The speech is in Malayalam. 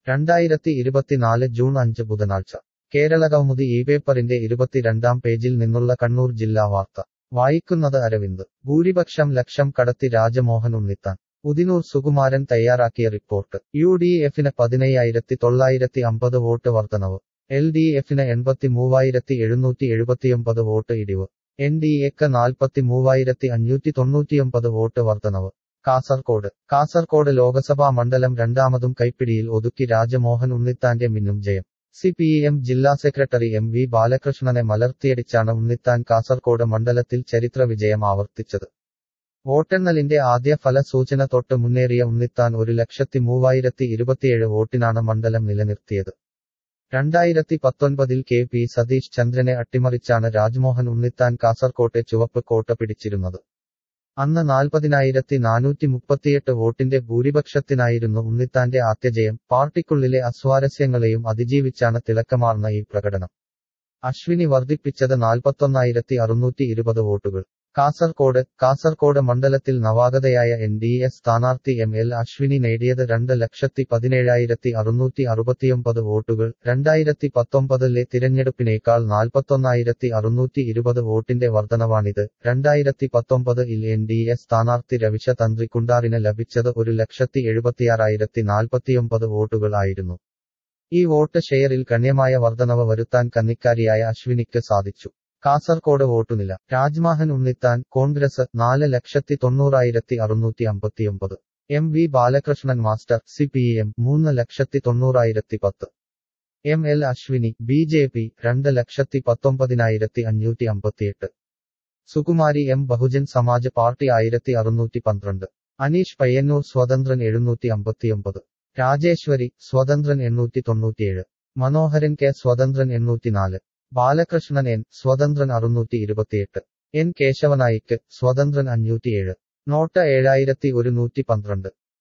രണ്ടായിരത്തി ഇരുപത്തിനാല് ജൂൺ അഞ്ച് ബുധനാഴ്ച കേരളകൗമുദി ഈ പേപ്പറിന്റെ ഇരുപത്തിരണ്ടാം പേജിൽ നിന്നുള്ള കണ്ണൂർ ജില്ലാ വാർത്ത വായിക്കുന്നത് അരവിന്ദ് ഭൂരിപക്ഷം ലക്ഷം കടത്തി രാജമോഹൻ ഉണ്ണിത്താൻ ഉദിനൂർ സുകുമാരൻ തയ്യാറാക്കിയ റിപ്പോർട്ട് യു ഡി എഫിന് പതിനയ്യായിരത്തി തൊള്ളായിരത്തി അമ്പത് വോട്ട് വർധനവ് എൽ ഡി എഫിന് എൺപത്തി മൂവായിരത്തി എഴുന്നൂറ്റി എഴുപത്തിയൊമ്പത് വോട്ട് ഇടിവ് എൻ ഡി എക്ക് നാൽപ്പത്തി മൂവായിരത്തി അഞ്ഞൂറ്റി തൊണ്ണൂറ്റിയൊമ്പത് വോട്ട് വർധനവ് കാസർകോട് കാസർകോട് ലോകസഭാ മണ്ഡലം രണ്ടാമതും കൈപ്പിടിയിൽ ഒതുക്കി രാജമോഹൻ ഉണ്ണിത്താന്റെ മിന്നും ജയം സി പി എം ജില്ലാ സെക്രട്ടറി എം വി ബാലകൃഷ്ണനെ മലർത്തിയടിച്ചാണ് ഉണ്ണിത്താൻ കാസർകോട് മണ്ഡലത്തിൽ ചരിത്ര വിജയം ആവർത്തിച്ചത് വോട്ടെണ്ണലിന്റെ ആദ്യ ഫല സൂചന തൊട്ട് മുന്നേറിയ ഉണ്ണിത്താൻ ഒരു ലക്ഷത്തി മൂവായിരത്തി ഇരുപത്തിയേഴ് വോട്ടിനാണ് മണ്ഡലം നിലനിർത്തിയത് രണ്ടായിരത്തി പത്തൊൻപതിൽ കെ പി സതീഷ് ചന്ദ്രനെ അട്ടിമറിച്ചാണ് രാജ്മോഹൻ ഉണ്ണിത്താൻ കാസർകോട്ടെ ചുവപ്പ് കോട്ട പിടിച്ചിരുന്നത് അന്ന് നാൽപ്പതിനായിരത്തി നാനൂറ്റി മുപ്പത്തിയെട്ട് വോട്ടിന്റെ ഭൂരിപക്ഷത്തിനായിരുന്നു ഉണ്ണിത്താന്റെ ആദ്യജയം പാർട്ടിക്കുള്ളിലെ അസ്വാരസ്യങ്ങളെയും അതിജീവിച്ചാണ് തിളക്കമാർന്ന ഈ പ്രകടനം അശ്വിനി വർദ്ധിപ്പിച്ചത് നാൽപ്പത്തൊന്നായിരത്തി അറുന്നൂറ്റി ഇരുപത് വോട്ടുകൾ കാസർകോട് കാസർകോട് മണ്ഡലത്തിൽ നവാഗതയായ എൻ ഡി എ സ്ഥാനാർത്ഥി എം എൽ അശ്വിനി നേടിയത് രണ്ട് ലക്ഷത്തി പതിനേഴായിരത്തി അറുന്നൂറ്റി അറുപത്തിയൊമ്പത് വോട്ടുകൾ രണ്ടായിരത്തി പത്തൊമ്പതിലെ തിരഞ്ഞെടുപ്പിനേക്കാൾ നാൽപ്പത്തൊന്നായിരത്തി അറുന്നൂറ്റി ഇരുപത് വോട്ടിന്റെ വർധനവാണിത് രണ്ടായിരത്തി പത്തൊമ്പതിൽ എൻ ഡി എ സ്ഥാനാർത്ഥി രവിശ തന്ത്രി കുണ്ടാറിന് ലഭിച്ചത് ഒരു ലക്ഷത്തി എഴുപത്തിയാറായിരത്തി നാൽപ്പത്തിയൊമ്പത് വോട്ടുകൾ ആയിരുന്നു ഈ വോട്ട് ഷെയറിൽ ഗണ്യമായ വർധനവ് വരുത്താൻ കന്നിക്കാരിയായ അശ്വിനിക്ക് സാധിച്ചു കാസർകോട് വോട്ടുനില രാജ്മോഹൻ ഉണ്ണിത്താൻ കോൺഗ്രസ് നാല് ലക്ഷത്തി തൊണ്ണൂറായിരത്തി അറുന്നൂറ്റി അമ്പത്തിയൊമ്പത് M V Balakrishnan master C P M മൂന്ന് ലക്ഷത്തി തൊണ്ണൂറായിരത്തി പത്ത് M L Ashwini B J P രണ്ട് ലക്ഷത്തി പത്തൊമ്പതിനായിരത്തി അഞ്ഞൂറ്റി അമ്പത്തിയെട്ട് സുകുമാരി എം ബഹുജൻ സമാജ് പാർട്ടി ആയിരത്തി അറുന്നൂറ്റി പന്ത്രണ്ട് അനീഷ് പയ്യന്നൂർ സ്വതന്ത്രൻ എഴുന്നൂറ്റി അമ്പത്തിയൊമ്പത് രാജേശ്വരി സ്വതന്ത്രൻ എണ്ണൂറ്റി തൊണ്ണൂറ്റിയേഴ് മനോഹരൻ കെ സ്വതന്ത്രൻ എണ്ണൂറ്റിനാല് ബാലകൃഷ്ണൻ എൻ സ്വതന്ത്രൻ അറുന്നൂറ്റി ഇരുപത്തിയെട്ട് എൻ കേശവനായിക്ക് സ്വതന്ത്രൻ അഞ്ഞൂറ്റിയേഴ് നോട്ട് ഏഴായിരത്തി ഒരുന്നൂറ്റി പന്ത്രണ്ട്